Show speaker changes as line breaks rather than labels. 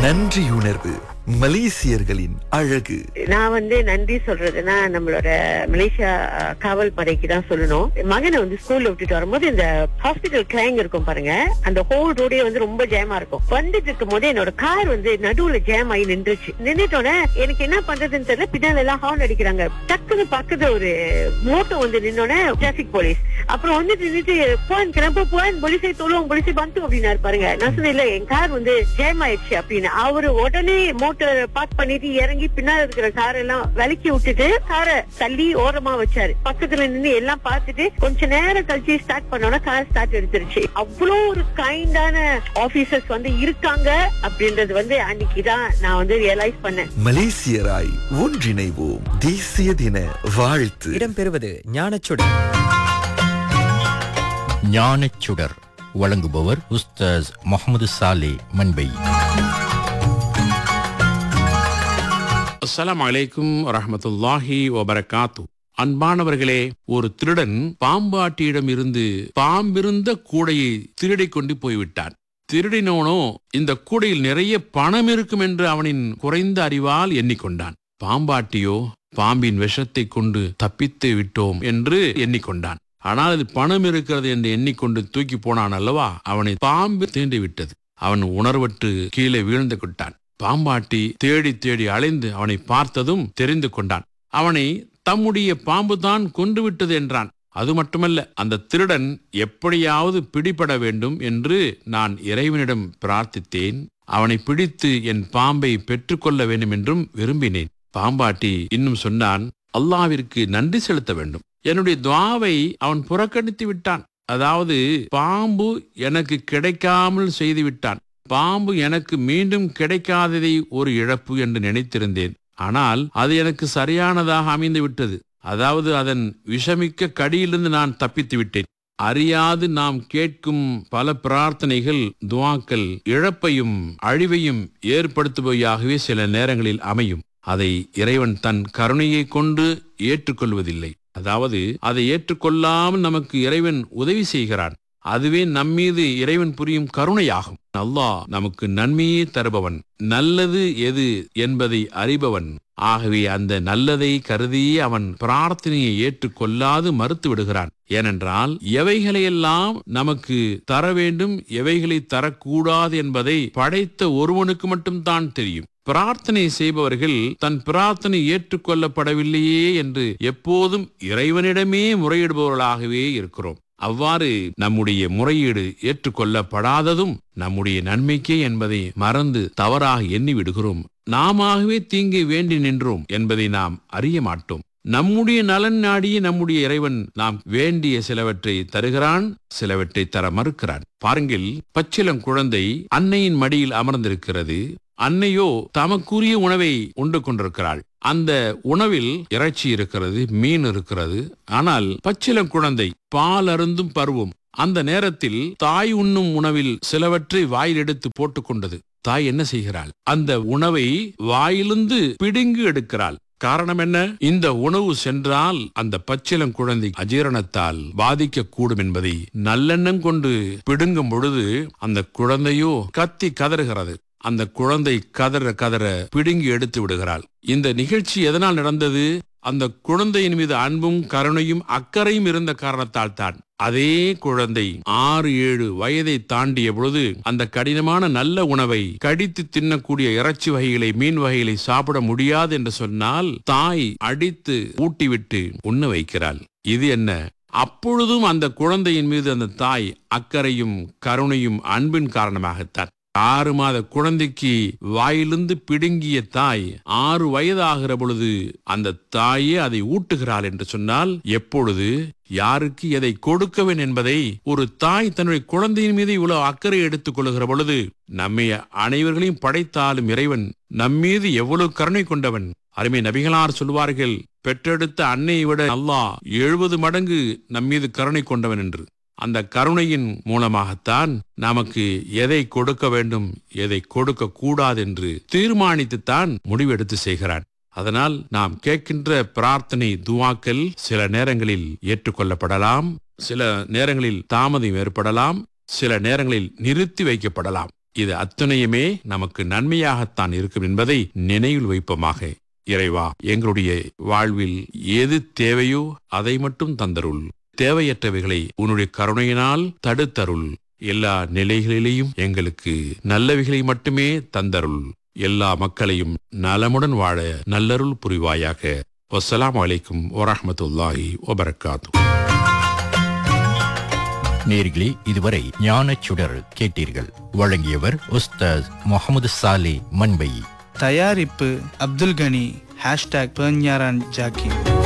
நன்றியுணர்வு மலேசியர்களின் அழகு
நான் வந்து நன்றி சொல்றதுன்னா நம்மளோட மலேசியா அஹ், காவல் படைக்கு தான் சொல்லணும் என் மகனை வந்து ஸ்கூல்ல விட்டுட்டு வரும்போது இந்த ஹாஸ்பிட்டல் கிளைங் இருக்கும் பாருங்க அந்த ஹோல் ரோடே வந்து ரொம்ப ஜாமா இருக்கும் வந்துட்டு இருக்கும் போது என்னோட கார் வந்து நடுவுல ஜாம் ஆகி நின்றுச்சு நின்றுட்டோன்னே எனக்கு என்ன பண்றதுன்னு தெரியல பின்னால எல்லாம் ஹார்ன் அடிக்கிறாங்க டக்குன்னு பக்கத்துல ஒரு மோட்டோ வந்து நின்னோடனே டிராபிக் போலீஸ் அப்புறம் வந்து நின்னுட்டு போன் கிளம்ப போன் போலீஸை தோலும் போலீஸை பந்து அப்படின்னாரு பாருங்க நான் சொன்னேன் இல்ல என் கார் வந்து ஜாம் ஆயிடுச்சு அப்படின்னு அவரு உடனே மோட்டர் பார்க் பண்ணிட்டு இறங்கி பின்னால இருக்கிற கார் எல்லாம் விலக்கி விட்டுட்டு காரை தள்ளி ஓரமா வச்சாரு பக்கத்துல நின்னு எல்லாம் பார்த்துட்டு கொஞ்ச நேரம் கழிச்சு ஸ்டார்ட் பண்ணோம்னா கார் ஸ்டார்ட் எடுத்துருச்சு அவ்வளவு ஒரு கைண்டான ஆபீசர்ஸ் வந்து இருக்காங்க அப்படின்றது வந்து அன்னைக்குதான் நான் வந்து ரியலைஸ் பண்ணேன்
மலேசியராய் ஒன்றிணைவோம் தேசிய தின வாழ்த்து
இடம்பெறுவது ஞானச்சுடர்
ஞானச்சுடர் வழங்குபவர் உஸ்தாஸ் முகமது சாலே மண்பை
அஸ்ஸலாமு அலைக்கும் வரஹ்மத்துல்லாஹி வபரகாத்து அன்பானவர்களே ஒரு திருடன் பாம்பாட்டியிடம் இருந்து பாம்பிருந்த கூடையை திருடிக் கொண்டு போய்விட்டான் திருடினவனோ இந்த கூடையில் நிறைய பணம் இருக்கும் என்று அவனின் குறைந்த அறிவால் எண்ணிக்கொண்டான் பாம்பாட்டியோ பாம்பின் விஷத்தை கொண்டு தப்பித்து விட்டோம் என்று எண்ணிக்கொண்டான் ஆனால் அது பணம் இருக்கிறது என்று எண்ணிக்கொண்டு தூக்கி போனான் அல்லவா அவனை பாம்பு தீண்டி விட்டது அவன் உணர்வற்று கீழே வீழ்ந்து விட்டான் பாம்பாட்டி தேடி தேடி அலைந்து அவனை பார்த்ததும் தெரிந்து கொண்டான் அவனை தம்முடைய பாம்புதான் கொன்று விட்டது என்றான் அது மட்டுமல்ல அந்த திருடன் எப்படியாவது பிடிபட வேண்டும் என்று நான் இறைவனிடம் பிரார்த்தித்தேன் அவனை பிடித்து என் பாம்பை பெற்றுக்கொள்ள வேண்டும் என்றும் விரும்பினேன் பாம்பாட்டி இன்னும் சொன்னான் அல்லாவிற்கு நன்றி செலுத்த வேண்டும் என்னுடைய துவாவை அவன் புறக்கணித்து விட்டான் அதாவது பாம்பு எனக்கு கிடைக்காமல் செய்து விட்டான் பாம்பு எனக்கு மீண்டும் கிடைக்காததை ஒரு இழப்பு என்று நினைத்திருந்தேன் ஆனால் அது எனக்கு சரியானதாக அமைந்து விட்டது அதாவது அதன் விஷமிக்க கடியிலிருந்து நான் தப்பித்து விட்டேன் அறியாது நாம் கேட்கும் பல பிரார்த்தனைகள் துவாக்கள் இழப்பையும் அழிவையும் ஏற்படுத்துபவையாகவே சில நேரங்களில் அமையும் அதை இறைவன் தன் கருணையை கொண்டு ஏற்றுக்கொள்வதில்லை அதாவது அதை ஏற்றுக்கொள்ளாமல் நமக்கு இறைவன் உதவி செய்கிறான் அதுவே நம்மீது இறைவன் புரியும் கருணையாகும் அல்லாஹ் நமக்கு நன்மையே தருபவன் நல்லது எது என்பதை அறிபவன் ஆகவே அந்த நல்லதை கருதியே அவன் பிரார்த்தனையை ஏற்றுக்கொள்ளாது மறுத்து விடுகிறான் ஏனென்றால் எவைகளையெல்லாம் நமக்கு தர வேண்டும் எவைகளை தரக்கூடாது என்பதை படைத்த ஒருவனுக்கு மட்டும்தான் தெரியும் பிரார்த்தனை செய்பவர்கள் தன் பிரார்த்தனை ஏற்றுக்கொள்ளப்படவில்லையே என்று எப்போதும் இறைவனிடமே முறையிடுபவர்களாகவே இருக்கிறோம் அவ்வாறு நம்முடைய முறையீடு ஏற்றுக்கொள்ளப்படாததும் நம்முடைய நன்மைக்கே என்பதை மறந்து தவறாக எண்ணி விடுகிறோம் நாமாகவே தீங்கை வேண்டி நின்றோம் என்பதை நாம் அறிய மாட்டோம் நம்முடைய நலன் நாடியே நம்முடைய இறைவன் நாம் வேண்டிய சிலவற்றை தருகிறான் சிலவற்றை தர மறுக்கிறான் பாருங்கள் பச்சிளம் குழந்தை அன்னையின் மடியில் அமர்ந்திருக்கிறது அன்னையோ தமக்குரிய உணவை உண்டு கொண்டிருக்கிறாள் அந்த உணவில் இறைச்சி இருக்கிறது மீன் இருக்கிறது ஆனால் பச்சிளம் குழந்தை பால் அருந்தும் பருவம் அந்த நேரத்தில் தாய் உண்ணும் உணவில் சிலவற்றை வாயில் எடுத்து போட்டுக் கொண்டது தாய் என்ன செய்கிறாள் அந்த உணவை வாயிலிருந்து பிடுங்கி எடுக்கிறாள் காரணம் என்ன இந்த உணவு சென்றால் அந்த பச்சிளம் குழந்தை அஜீரணத்தால் பாதிக்க கூடும் என்பதை நல்லெண்ணம் கொண்டு பிடுங்கும் பொழுது அந்த குழந்தையோ கத்தி கதறுகிறது அந்த குழந்தை கதற கதற பிடுங்கி எடுத்து விடுகிறாள் இந்த நிகழ்ச்சி எதனால் நடந்தது அந்த குழந்தையின் மீது அன்பும் கருணையும் அக்கறையும் இருந்த காரணத்தால் தான் அதே குழந்தை ஆறு ஏழு வயதை தாண்டிய பொழுது அந்த கடினமான நல்ல உணவை கடித்து தின்னக்கூடிய இறைச்சி வகைகளை மீன் வகைகளை சாப்பிட முடியாது என்று சொன்னால் தாய் அடித்து ஊட்டிவிட்டு உண்ண வைக்கிறாள் இது என்ன அப்பொழுதும் அந்த குழந்தையின் மீது அந்த தாய் அக்கறையும் கருணையும் அன்பின் காரணமாகத்தான் ஆறு மாத குழந்தைக்கு வாயிலிருந்து பிடுங்கிய தாய் ஆறு வயதாகிற பொழுது அந்த தாயே அதை ஊட்டுகிறாள் என்று சொன்னால் எப்பொழுது யாருக்கு எதை கொடுக்கவேன் என்பதை ஒரு தாய் தன்னுடைய குழந்தையின் மீது இவ்வளவு அக்கறை எடுத்துக் கொள்ளுகிற பொழுது நம்மை அனைவர்களையும் படைத்தாலும் இறைவன் நம்மீது எவ்வளவு கருணை கொண்டவன் அருமை நபிகளார் சொல்வார்கள் பெற்றெடுத்த அன்னையை விட அல்லாஹ் எழுபது மடங்கு நம்மீது கருணை கொண்டவன் என்று அந்த கருணையின் மூலமாகத்தான் நமக்கு எதை கொடுக்க வேண்டும் எதை கொடுக்க கூடாது என்று தீர்மானித்துத்தான் முடிவெடுத்து செய்கிறான் அதனால் நாம் கேட்கின்ற பிரார்த்தனை துவாக்கள் சில நேரங்களில் ஏற்றுக்கொள்ளப்படலாம் சில நேரங்களில் தாமதம் ஏற்படலாம் சில நேரங்களில் நிறுத்தி வைக்கப்படலாம் இது அத்தனையுமே நமக்கு நன்மையாகத்தான் இருக்கும் என்பதை நினைவில் வைப்போமாக இறைவா எங்களுடைய வாழ்வில் எது தேவையோ அதை மட்டும் தந்தருள் தேவையற்றவைகளை உன்னுடைய கருணையினால் தடுத்தருள் எல்லா நிலைகளிலேயும் எங்களுக்கு நல்லவைகளை மட்டுமே தந்தருள் எல்லா மக்களையும் நலமுடன் வாழ நல்லருள் புரிவாயாக வஸ்ஸலாமு அலைக்கும் வரஹ்மத்துல்லாஹி வபரகாத்து
நேர்களே இதுவரை ஞானச் சுடர் கேட்டீர்கள் வழங்கியவர் உஸ்தாஸ் முகமது சாலே மண்பை
தயாரிப்பு அப்துல் கனி ஹேஷ்டாக் பெர்ஞாரான் ஜாக்கிர்